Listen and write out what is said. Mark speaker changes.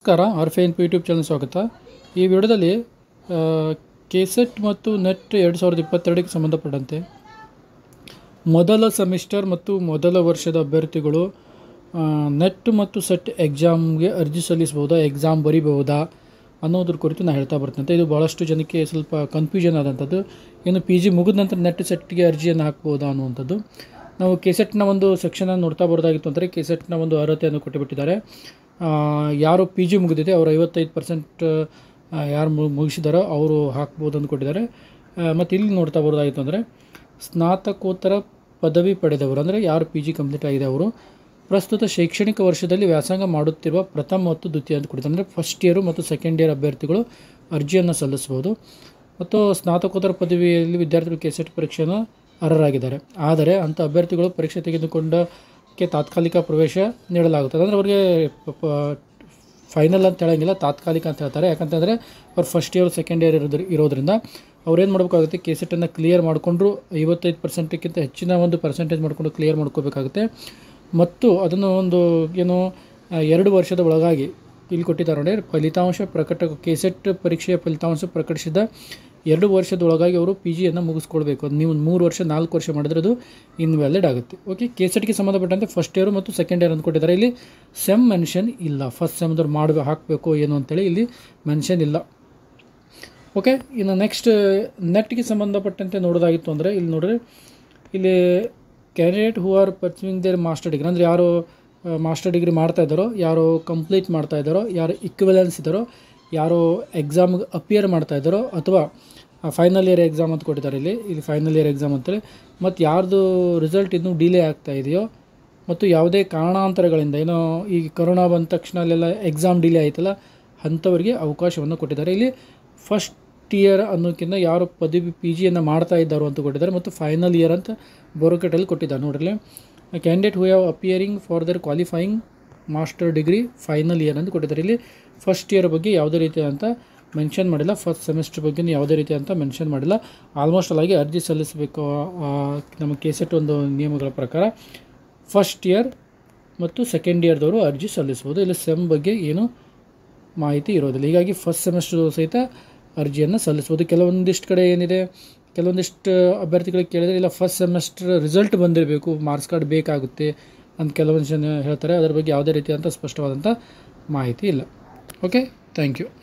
Speaker 1: ನಮಸ್ಕಾರ ಆರ್ಫೈನ್ P YouTube channel ಸ್ವಾಗತ ಈ ವಿಡಿಯೋದಲ್ಲಿ ಕೆಸೆಟ್ ಮತ್ತು ನೆಟ್ ಎರಡು ಸಾವಿರದ ಇಪ್ಪತ್ತೆರಡಕ್ಕೆ ಸಂಬಂಧಪಟ್ಟಂತೆ ಮೊದಲ ಸೆಮಿಸ್ಟರ್ ಮತ್ತು ಮೊದಲ ವರ್ಷದ ಅಭ್ಯರ್ಥಿಗಳು ನೆಟ್ ಮತ್ತು ಸೆಟ್ ಎಕ್ಸಾಮ್ಗೆ ಅರ್ಜಿ ಸಲ್ಲಿಸಬಹುದಾ ಎಕ್ಸಾಮ್ ಬರಿಬಹುದಾ ಅನ್ನೋದ್ರ ಕುರಿತು ನಾನು ಹೇಳ್ತಾ ಬರ್ತೀನಿ ಇದು ಭಾಳಷ್ಟು ಜನಕ್ಕೆ ಸ್ವಲ್ಪ ಕನ್ಫ್ಯೂಷನ್ ಆದಂಥದ್ದು ಏನು ಪಿ ಜಿ ಮುಗಿದ ನಂತರ ನೆಟ್ ಸೆಟ್ಗೆ ಅರ್ಜಿಯನ್ನು ಹಾಕ್ಬೋದಾ ಅನ್ನುವಂಥದ್ದು ನಾವು ಕೆಸೆಟ್ನ ಒಂದು ಸೆಕ್ಷನನ್ನು ನೋಡ್ತಾ ಬರೋದಾಗಿತ್ತು ಅಂದರೆ ಕೆಸೆಟ್ನ ಒಂದು ಅರ್ಹತೆಯನ್ನು ಕೊಟ್ಟುಬಿಟ್ಟಿದ್ದಾರೆ ಆ, ಯಾರು ಪಿ ಜಿ ಮುಗಿದಿದೆ ಅವರು ಐವತ್ತೈದು ಪರ್ಸೆಂಟ್ ಯಾರು ಮು- ಮುಗಿಸಿದಾರೋ ಅವರು ಹಾಕ್ಬೋದು ಅಂತ ಕೊಟ್ಟಿದ್ದಾರೆ ಮತ್ತು ಇಲ್ಲಿ ನೋಡ್ತಾ ಬರೋದಾಗಿತ್ತು ಅಂದರೆ ಸ್ನಾತಕೋತ್ತರ ಪದವಿ ಪಡೆದವರು ಅಂದರೆ ಯಾರು ಪಿ ಜಿ ಕಂಪ್ಲೀಟ್ ಆಗಿದೆ ಅವರು ಪ್ರಸ್ತುತ ಶೈಕ್ಷಣಿಕ ವರ್ಷದಲ್ಲಿ ವ್ಯಾಸಂಗ ಮಾಡುತ್ತಿರುವ ಪ್ರಥಮ ಮತ್ತು ದ್ವಿತೀಯ ಅಂತ ಕೊಟ್ಟಿದ್ದಾರೆ ಅಂದರೆ ಫಸ್ಟ್ ಇಯರು ಮತ್ತು ಸೆಕೆಂಡ್ ಇಯರ್ ಅಭ್ಯರ್ಥಿಗಳು ಅರ್ಜಿಯನ್ನು ಸಲ್ಲಿಸ್ಬೋದು ಮತ್ತು ಸ್ನಾತಕೋತ್ತರ ಪದವಿಯಲ್ಲಿ ವಿದ್ಯಾರ್ಥಿಗಳು ಕೆಸೆಟ್ ಪರೀಕ್ಷೆಯನ್ನು ಅರ್ಹರಾಗಿದ್ದಾರೆ ಆದರೆ ಅಂಥ ಅಭ್ಯರ್ಥಿಗಳು ಪರೀಕ್ಷೆ ತೆಗೆದುಕೊಂಡಕ್ಕೆ ತಾತ್ಕಾಲಿಕ ಪ್ರವೇಶ ನೀಡಲಾಗುತ್ತದೆ ಅಂದರೆ ಅವರಿಗೆ ಫೈನಲ್ ಅಂತ ಹೇಳೋಂಗಿಲ್ಲ ತಾತ್ಕಾಲಿಕ ಅಂತ ಹೇಳ್ತಾರೆ ಯಾಕಂತಂದರೆ ಅವ್ರು ಫಸ್ಟ್ ಇಯರ್ ಸೆಕೆಂಡ್ ಇಯರ್ ಇರೋದ್ರ ಇರೋದ್ರಿಂದ ಅವ್ರೇನು ಮಾಡಬೇಕಾಗುತ್ತೆ ಕೆಸೆಟನ್ನು ಕ್ಲಿಯರ್ ಮಾಡಿಕೊಂಡ್ರು ಐವತ್ತೈದು ಪರ್ಸೆಂಟಕ್ಕಿಂತ ಹೆಚ್ಚಿನ ಒಂದು ಪರ್ಸೆಂಟೇಜ್ ಮಾಡಿಕೊಂಡು ಕ್ಲಿಯರ್ ಮಾಡ್ಕೋಬೇಕಾಗುತ್ತೆ ಮತ್ತು ಅದನ್ನು ಒಂದು ಏನು ಆ, ಎರಡು ವರ್ಷದ ಒಳಗಾಗಿ ಇಲ್ಲಿ ಕೊಟ್ಟಿದ್ದಾರೆ ನೋಡಿ ಫಲಿತಾಂಶ ಪ್ರಕಟ ಕೆಸೆಟ್ ಪರೀಕ್ಷೆಯ ಫಲಿತಾಂಶ ಪ್ರಕಟಿಸಿದ ಎರಡು ವರ್ಷದ ಒಳಗಾಗಿ ಅವರು ಪಿ ಜಿಯನ್ನು ಮುಗಿಸ್ಕೊಳ್ಬೇಕು ಅದು ನೀವು ಮೂರು ವರ್ಷ ನಾಲ್ಕು ವರ್ಷ ಮಾಡಿದ್ರೆ ಅದು ಇನ್ವ್ಯಾಲಿಡ್ ಆಗುತ್ತೆ ಓಕೆ ಕೆಸೆಟ್ಗೆ ಸಂಬಂಧಪಟ್ಟಂತೆ ಫಸ್ಟ್ ಇಯರ್ ಮತ್ತು ಸೆಕೆಂಡ್ ಇಯರ್ ಅಂತ ಕೊಟ್ಟಿದ್ದಾರೆ ಇಲ್ಲಿ ಸೆಮ್ ಮೆನ್ಷನ್ ಇಲ್ಲ ಫಸ್ಟ್ ಸೆಮ್ದವ್ರು ಮಾಡಬೇಕು ಹಾಕಬೇಕು ಏನು ಅಂತೇಳಿ ಇಲ್ಲಿ ಮೆನ್ಷನ್ ಇಲ್ಲ ಓಕೆ ಇನ್ನು ನೆಕ್ಸ್ಟ್ ನೆಟ್ಗೆ ಸಂಬಂಧಪಟ್ಟಂತೆ ನೋಡೋದಾಗಿತ್ತು ಅಂದರೆ ಇಲ್ಲಿ ನೋಡ್ರಿ ಇಲ್ಲಿ candidate who are pursuing their master degree ಅಂದರೆ ಯಾರು ಮಾಸ್ಟರ್ ಡಿಗ್ರಿ ಮಾಡ್ತಾ ಇದ್ದಾರೋ ಯಾರು ಕಂಪ್ಲೀಟ್ ಮಾಡ್ತಾ ಇದ್ದಾರೋ ಯಾರು ಇಕ್ವಿಲೆನ್ಸ್ ಇದ್ದಾರೋ ಯಾರು ಎಕ್ಸಾಮ್ಗೆ ಅಪಿಯರ್ ಮಾಡ್ತಾ ಇದ್ದಾರೋ ಅಥವಾ ಫೈನಲ್ ಇಯರ್ ಎಕ್ಸಾಮ್ ಅಂತ ಕೊಟ್ಟಿದ್ದಾರೆ ಇಲ್ಲಿ ಇಲ್ಲಿ ಫೈನಲ್ ಇಯರ್ ಎಕ್ಸಾಮ್ ಅಂತೇಳಿ ಮತ್ತು ಯಾರ್ದು ರಿಸಲ್ಟ್ ಇನ್ನೂ ಡಿಲೇ ಆಗ್ತಾ ಇದೆಯೋ ಮತ್ತು ಯಾವುದೇ ಕಾರಣಾಂತರಗಳಿಂದ ಏನೋ ಈ ಕರೋನಾ ಬಂದ ತಕ್ಷಣ ಅಲ್ಲೆಲ್ಲ ಎಕ್ಸಾಮ್ ಡಿಲೇ ಆಯ್ತಲ್ಲ ಅಂಥವರಿಗೆ ಅವಕಾಶವನ್ನು ಕೊಟ್ಟಿದ್ದಾರೆ ಇಲ್ಲಿ ಫಸ್ಟ್ ಇಯರ್ ಅನ್ನೋಕ್ಕಿಂತ ಯಾರು ಪದವಿ ಪಿ ಜಿಯನ್ನು ಮಾಡ್ತಾ ಇದ್ದಾರೋ ಅಂತ ಕೊಟ್ಟಿದ್ದಾರೆ ಮತ್ತು ಫೈನಲ್ ಇಯರ್ ಅಂತ ಬೋರೋಕೆಟಲ್ಲಿ ಕೊಟ್ಟಿದ್ದಾರೆ ನೋಡ್ರಿ candidate who have appearing for their qualifying master degree final year ಅಂತ ಕೊಟ್ಟಿದ್ದಾರೆ ಇಲ್ಲಿ ಫಸ್ಟ್ ಇಯರ್ ಬಗ್ಗೆ ಯಾವುದೇ ರೀತಿಯಾದಂಥ ಮೆನ್ಷನ್ ಮಾಡಿಲ್ಲ ಫಸ್ಟ್ ಸೆಮಿಸ್ಟರ್ ಬಗ್ಗೆ ಯಾವುದೇ ರೀತಿಯಂತ ಮೆನ್ಷನ್ ಮಾಡಿಲ್ಲ ಆಲ್ಮೋಸ್ಟ್ ಅಲ್ಲಾಗಿ ಅರ್ಜಿ ಸಲ್ಲಿಸಬೇಕು ಆ, ನಮ್ಮ ಕೆಸೆಟ್ ಒಂದು ನಿಯಮಗಳ ಪ್ರಕಾರ ಫಸ್ಟ್ ಇಯರ್ ಮತ್ತು ಸೆಕೆಂಡ್ ಇಯರ್ದವರು ಅರ್ಜಿ ಸಲ್ಲಿಸ್ಬೋದು ಇಲ್ಲಿ ಸೆಮ್ ಬಗ್ಗೆ ಏನು ಮಾಹಿತಿ ಇರೋದಿಲ್ಲ ಹೀಗಾಗಿ ಫಸ್ಟ್ ಸೆಮಿಸ್ಟರ್ ಸಹಿತ ಅರ್ಜಿಯನ್ನು ಸಲ್ಲಿಸ್ಬೋದು ಕೆಲವೊಂದಿಷ್ಟು ಕಡೆ ಏನಿದೆ ಕೆಲವೊಂದಿಷ್ಟು ಅಭ್ಯರ್ಥಿಗಳಿಗೆ ಕೇಳಿದರೆ ಇಲ್ಲ ಫಸ್ಟ್ ಸೆಮಿಸ್ಟರ್ ರಿಸಲ್ಟ್ ಬಂದಿರಬೇಕು ಮಾರ್ಕ್ಸ್ ಕಾರ್ಡ್ ಬೇಕಾಗುತ್ತೆ ಅಂತ ಕೆಲವೊಂದು ಜನ ಹೇಳ್ತಾರೆ ಅದರ ಬಗ್ಗೆ ಯಾವುದೇ ರೀತಿಯಾದಂಥ ಸ್ಪಷ್ಟವಾದಂಥ ಮಾಹಿತಿ ಇಲ್ಲ ಓಕೆ ಥ್ಯಾಂಕ್ ಯು